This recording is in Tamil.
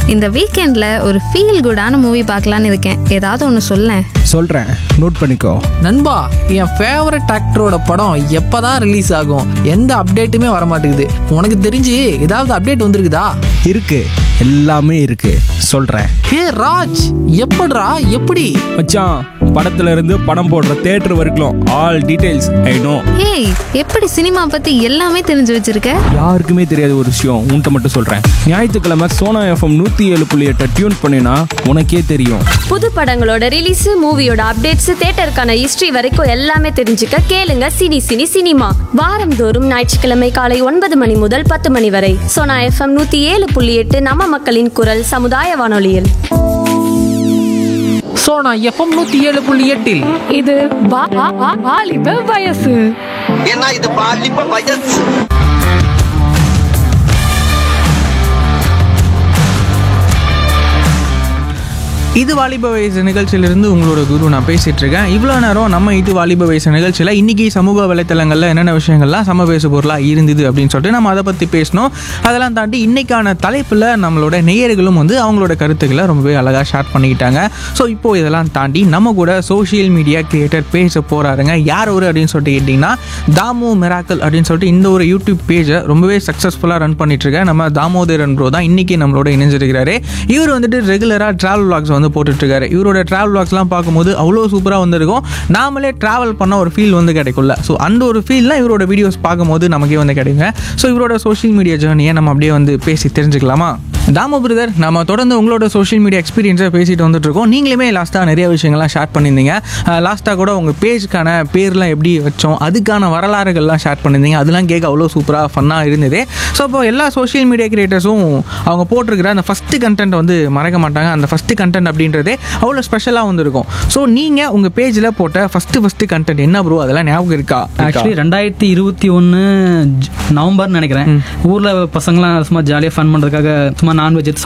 இந்த வீக்கெண்ட்ல ஒரு ஃபீல் குடான மூவி பார்க்கலான்னு இருக்கேன் ஏதாவது ஒன்று சொல்லேன் சொல்கிறேன் நோட் பண்ணிக்கோ நண்பா என் ஃபேவரட் ஆக்டரோட படம் எப்பதான் ரிலீஸ் ஆகும் எந்த அப்டேட்டுமே வர மாட்டேங்குது உனக்கு தெரிஞ்சு ஏதாவது அப்டேட் வந்திருக்குதா இருக்கு எல்லாமே இருக்கு சொல்கிறேன் ஹே ராஜ் எப்படிடா எப்படி மச்சான் படத்துல இருந்து படம் போடுற தேட்டர் வரைக்கும் ஆல் டீடைல்ஸ் ஐ நோ ஏய் எப்படி சினிமா பத்தி எல்லாமே தெரிஞ்சு வச்சிருக்க யாருக்குமே தெரியாத ஒரு விஷயம் உன்கிட்ட மட்டும் சொல்கிறேன் ஞாயிற்றுக்கிழமை சோனா எஃப்எம் நூற்றி ஏழு புள்ளி எட்டை டியூன் பண்ணினா உனக்கே தெரியும் புது படங்களோட ரிலீஸ் மூவியோட அப்டேட்ஸ் தேட்டருக்கான ஹிஸ்டரி வரைக்கும் எல்லாமே தெரிஞ்சுக்க கேளுங்க சினி சினி சினிமா வாரந்தோறும் ஞாயிற்றுக்கிழமை காலை ஒன்பது மணி முதல் பத்து மணி வரை சோனா எஃப்எம் நூத்தி ஏழு புள்ளி எட்டு நம்ம மக்களின் குரல் சமுதாய வானொலியில் ஸோ நான் எஃப்எம் நூற்றி ஏழு புள்ளி எட்டில் இது வா- வா- வா- வாலிப வயசு ஏன்னா இது பாலிப்ப வயசு இது வாலிப வயசு நிகழ்ச்சியிலிருந்து உங்களோட குரு நான் பேசிட்டு இருக்கேன் இவ்வளோ நேரம் நம்ம இது வாலிப வயசு நிகழ்ச்சியில் இன்னைக்கு சமூக வலைத்தளங்களில் என்னென்ன விஷயங்கள்லாம் சம பேசு பொருளாக இருந்தது அப்படின்னு சொல்லிட்டு நம்ம அதை பற்றி பேசணும் அதெல்லாம் தாண்டி இன்னைக்கான தலைப்பில் நம்மளோட நேயர்களும் வந்து அவங்களோட கருத்துக்களை ரொம்பவே அழகாக ஷேர் பண்ணிக்கிட்டாங்க ஸோ இப்போ இதெல்லாம் தாண்டி நம்ம கூட சோஷியல் மீடியா கிரியேட்டர் பேச போகிறாருங்க யார் ஒரு அப்படின்னு சொல்லிட்டு கேட்டிங்கன்னா தாமு மிராக்கல் அப்படின்னு சொல்லிட்டு இந்த ஒரு யூடியூப் பேஜை ரொம்பவே சக்ஸஸ்ஃபுல்லாக ரன் பண்ணிட்டு இருக்க நம்ம தாமோதரன் ப்ரோ தான் இன்னைக்கு நம்மளோட இணைஞ்சிருக்கிறாரு இவர் வந்துட்டு ரெகுலராக ட்ராவல் vlogs வந்து போட்டுட்டு இருக்காரு இவரோட ட்ராவல் vlogsலாம் பார்க்கும்போது அவ்வளோ சூப்பராக வந்திருக்கும் நாமளே ட்ராவல் பண்ண ஒரு ஃபீல் வந்து கிடைக்கும்ல ஸோ அந்த ஒரு ஃபீல்லாம் இவரோட வீடியோஸ் பார்க்கும்போது நமக்கே வந்து கிடைக்குங்க ஸோ இவரோட சோஷியல் மீடியா ஜேர்னியை நம்ம அப்படியே வந்து பேசி தெரிஞ்சுக்கலாமா தாமோ பிரதர் நம்ம தொடர்ந்து உங்களோட சோஷியல் மீடியா எக்ஸ்பீரியன்ஸை பேசிட்டு வந்துட்டு இருக்கோம் நீங்களுமே லாஸ்ட்டாக நிறைய விஷயங்கள்லாம் ஷேர் பண்ணியிருந்தீங்க லாஸ்ட்டாக கூட உங்கள் பேஜுக்கான பேர்லாம் எப்படி வச்சோம் அதுக்கான வரலாறுகள்லாம் ஷேர் பண்ணியிருந்தீங்க அதெல்லாம் கேட்க அவ்வளோ சூப்பராக ஃபன்னாக இருந்தது ஸோ இப்போ எல்லா சோஷியல் மீடியா கிரியேட்டர்ஸும் அவங்க போட்டிருக்கிற அந்த ஃபஸ்ட்டு கண்டென்ட் வந்து மறக்க மாட்டாங்க அந்த ஃபஸ்ட்டு கண்டென்ட் அப்படின்றதே அவ்வளோ ஸ்பெஷலாக வந்துருக்கும் ஸோ நீங்கள் உங்கள் பேஜில் போட்ட ஃபஸ்ட்டு ஃபஸ்ட்டு கண்டென்ட் என்ன ப்ரோ அதெல்லாம் ஞாபகம் இருக்கா ஆக்சுவலி ரெண்டாயிரத்தி இருபத்தி ஒன்று நவம்பர் நினைக்கிறேன் ஊர்ல பசங்களாம் சும்மா ஜாலியாக ஃபன் பண்றதுக்காக சும்மா நான்வெஜ் எடுத்து